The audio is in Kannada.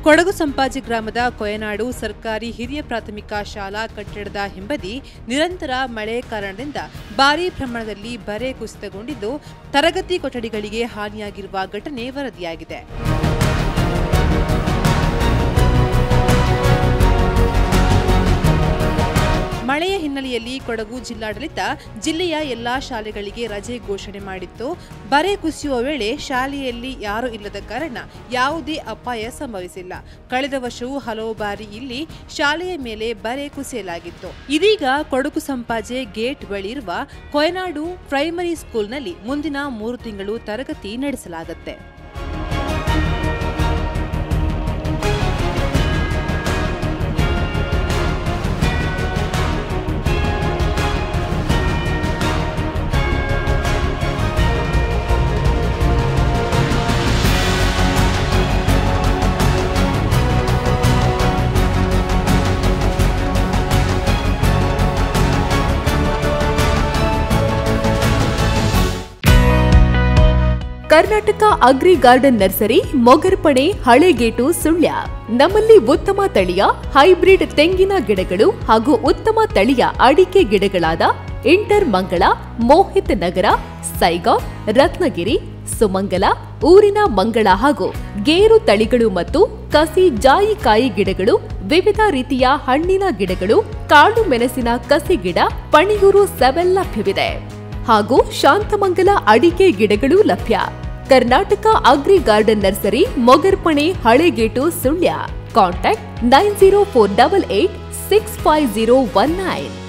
ಕೊಡಗು ಸಂಪಾಜಿ ಗ್ರಾಮದ ಕೊಯನಾಡು ಸರ್ಕಾರಿ ಹಿರಿಯ ಪ್ರಾಥಮಿಕ ಶಾಲಾ ಕಟ್ಟಡದ ಹಿಂಬದಿ ನಿರಂತರ ಮಳೆ ಕಾರಣದಿಂದ ಭಾರೀ ಪ್ರಮಾಣದಲ್ಲಿ ಬರೆ ಕುಸಿತಗೊಂಡಿದ್ದು ತರಗತಿ ಕೊಠಡಿಗಳಿಗೆ ಹಾನಿಯಾಗಿರುವ ಘಟನೆ ವರದಿಯಾಗಿದೆ ಮಳೆಯ ಹಿನ್ನೆಲೆಯಲ್ಲಿ ಕೊಡಗು ಜಿಲ್ಲಾಡಳಿತ ಜಿಲ್ಲೆಯ ಎಲ್ಲಾ ಶಾಲೆಗಳಿಗೆ ರಜೆ ಘೋಷಣೆ ಮಾಡಿತ್ತು ಬರೆ ಕುಸಿಯುವ ವೇಳೆ ಶಾಲೆಯಲ್ಲಿ ಯಾರೂ ಇಲ್ಲದ ಕಾರಣ ಯಾವುದೇ ಅಪಾಯ ಸಂಭವಿಸಿಲ್ಲ ಕಳೆದ ವರ್ಷವೂ ಹಲವು ಬಾರಿ ಇಲ್ಲಿ ಶಾಲೆಯ ಮೇಲೆ ಬರೆ ಕುಸಿಯಲಾಗಿತ್ತು ಇದೀಗ ಕೊಡಗು ಸಂಪಾಜೆ ಗೇಟ್ ಬಳಿ ಇರುವ ಕೊಯನಾಡು ಪ್ರೈಮರಿ ಸ್ಕೂಲ್ನಲ್ಲಿ ಮುಂದಿನ ಮೂರು ತಿಂಗಳು ತರಗತಿ ನಡೆಸಲಾಗುತ್ತೆ Karnataka agri garden nursery Mogarpane Halegate Sullia ನಮ್ಮಲ್ಲಿ ಉತ್ತಮ ತಳಿಯ ಹೈಬ್ರಿಡ್ ತೆಂಗಿನ ಗಿಡಗಳು ಹಾಗೂ ಉತ್ತಮ ತಳಿಯ ಅಡಿಕೆ ಗಿಡಗಳಾದ ಇಂಟರ್ ಮಂಗಳ ಮೋಹಿತ್ ನಗರ ಸೈಗಾವ್ ರತ್ನಗಿರಿ ಸುಮಂಗಲ ಊರಿನ ಮಂಗಳ ಹಾಗೂ ಗೇರು ತಳಿಗಳು ಮತ್ತು ಕಸಿ ಜಾಯಿಕಾಯಿ ಗಿಡಗಳು ವಿವಿಧ ರೀತಿಯ ಹಣ್ಣಿನ ಗಿಡಗಳು ಕಾಳು ಮೆಣಸಿನ ಕಸಿ ಗಿಡ ಪಣಿಯೂರು ಸೆವೆಲ್ ಲಭ್ಯವಿದೆ ಹಾಗೂ ಶಾಂತಮಂಗಲ ಅಡಿಕೆ ಗಿಡಗಳೂ ಲಭ್ಯ Karnataka agri garden nursery Mogarpane Halegate Sullia contact nine zero four double eight six five zero one nine